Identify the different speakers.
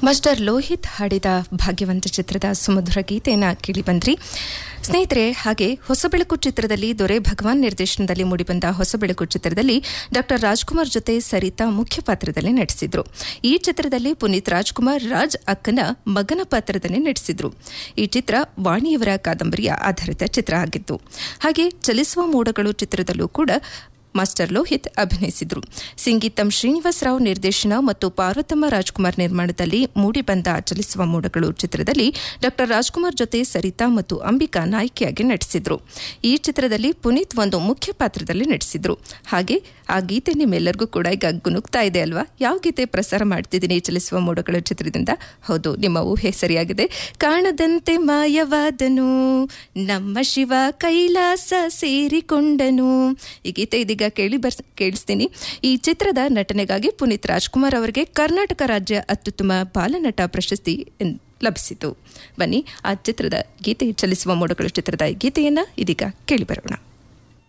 Speaker 1: master Lohith ಹಾಡಿದ ಭಾಗ್ಯವಂತ ಚಿತ್ರದ ಸುಮಧುರ ಗೀತೆಯನ್ನು ಕೇಳಿ ಬಂದ್ರಿ ಸ್ನೇಹಿತರೆ ಹಾಗೆ ಹೊಸಬೆಳಕು ಚಿತ್ರದಲ್ಲಿ ದೊರೆ ಭಗವಾನ್ ನಿರ್ದೇಶನದಲ್ಲಿ ಮೂಡಿಬಂದ ಹೊಸಬೆಳಕು ಚಿತ್ರದಲ್ಲಿ ಡಾ ರಾಜ್ಕುಮಾರ್ ಜೊತೆ ಸರಿತಾ ಮುಖ್ಯ ಪಾತ್ರದಲ್ಲಿ ನಟಿಸಿದ್ರು ಈ ಚಿತ್ರದಲ್ಲಿ ಪುನೀತ್ ರಾಜ್ಕುಮಾರ್ ರಾಜ್ ಅಕ್ಕನ ಮಗನ ಪಾತ್ರದಲ್ಲಿ ನಟಿಸಿದ್ರು ಈ ಚಿತ್ರ ವಾಣಿಯವರ ಕಾದಂಬರಿಯ ಆಧಾರಿತ ಚಿತ್ರ ಆಗಿತ್ತು ಹಾಗೆ ಚಲಿಸುವ ಮೋಡಗಳು ಚಿತ್ರದಲ್ಲೂ ಕೂಡ ಮಾಸ್ಟರ್ ಲೋಹಿತ್ ಅಭಿನಯಿಸಿದ್ರು ಸಿಂಗೀತಂ ಶ್ರೀನಿವಾಸರಾವ್ ನಿರ್ದೇಶನ ಮತ್ತು ಪಾರ್ವತಮ್ಮ ರಾಜ್ಕುಮಾರ್ ನಿರ್ಮಾಣದಲ್ಲಿ ಮೂಡಿಬಂದ ಚಲಿಸುವ ಮೋಡಗಳು ಚಿತ್ರದಲ್ಲಿ ಡಾ ರಾಜ್ಕುಮಾರ್ ಜೊತೆ ಸರಿತಾ ಮತ್ತು ಅಂಬಿಕಾ ನಾಯಕಿಯಾಗಿ ನಟಿಸಿದ್ರು ಈ ಚಿತ್ರದಲ್ಲಿ ಪುನೀತ್ ಒಂದು ಮುಖ್ಯ ಪಾತ್ರದಲ್ಲಿ ನಟಿಸಿದ್ರು ಹಾಗೆ ಆ ಗೀತೆ ನಿಮ್ಮೆಲ್ಲರಿಗೂ ಕೂಡ ಈಗ ಗುನುಗ್ತಾ ಇದೆ ಅಲ್ವಾ ಯಾವ ಗೀತೆ ಪ್ರಸಾರ ಮಾಡ್ತಿದ್ದೀನಿ ಚಲಿಸುವ ಮೋಡಗಳ ಚಿತ್ರದಿಂದ ಹೌದು ನಿಮ್ಮ ಊಹೆ ಸರಿಯಾಗಿದೆ ಕಾಣದಂತೆ ಮಾಯವಾದನು ನಮ್ಮ ಶಿವ ಕೈಲಾಸ ಸೇರಿಕೊಂಡನು ಈ ಗೀತೆ ಇದೀಗ ಕೇಳಿ ಬರ್ ಕೇಳಿಸ್ತೀನಿ ಈ ಚಿತ್ರದ ನಟನೆಗಾಗಿ ಪುನೀತ್ ರಾಜ್ಕುಮಾರ್ ಅವರಿಗೆ ಕರ್ನಾಟಕ ರಾಜ್ಯ ಅತ್ಯುತ್ತಮ ಬಾಲನಟ ಪ್ರಶಸ್ತಿ ಲಭಿಸಿತು ಬನ್ನಿ ಆ ಚಿತ್ರದ ಗೀತೆ ಚಲಿಸುವ ಮೋಡಗಳು ಚಿತ್ರದ ಗೀತೆಯನ್ನ ಇದೀಗ ಕೇಳಿ ಬರೋಣ